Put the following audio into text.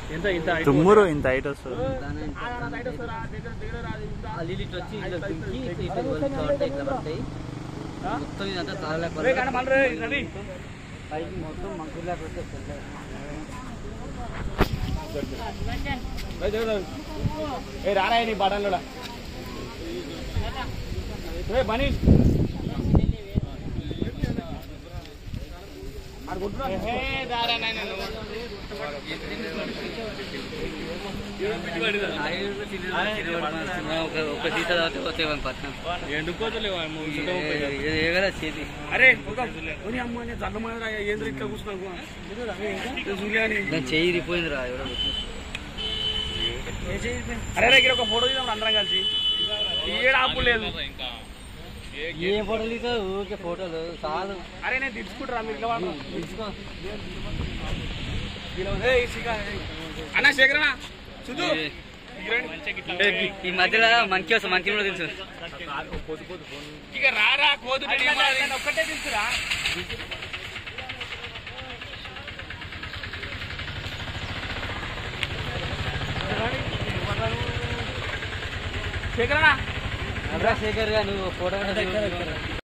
ఎంత ఇంత తుమ్మురు ఇంత హైట్ వస్తుంది దాని ఆ నీళ్ళు ఇట్లా వచ్చి ఇట్లా దుంకి ఇట్లా ఇట్లా వదిలితే పడతాయి, ఇట్లా పడతాయి మొత్తం ఇదంతా తాళలేక పైకి మొత్తం మంకులాగా వచ్చేస్తుంది ఏ రారా నీ బటన్లో ఏ బనీ ఒక ఒక సీత తాగితే వచ్చేవాళ్ళం పట్నం ఏగల చేతి అరే ఒక ఓని అమ్మ నేను చల్లమని ఏంద్ర ఇట్లా కూర్చున్నావు దాని చెయ్యి ఇరిపోయింది రా ఎవరో అరే దగ్గర ఒక ఫోటో తీద్దాం అందరం కలిసి ఏడ ఆపు లేదు ఏ ఫోటోలు ఇదో ఊరికే ఫోటోలు చాలు అరే నేను తీసుకుంటారా మీరు ఇంకా వాడు. తీసుకో ఏయ్, శిఖా, ఏయ్. అన్న శేఖరణ చూడు ఈ- ఈ మధ్యలో మంకీ వస్తుంది మంకీ కూడా తెలుసు ఇక రారా కోదు ఒక్కటే తెలుసురా శేఖరణ శేఖర్ గా నువ్వు ఫోటో కూడా దిగు.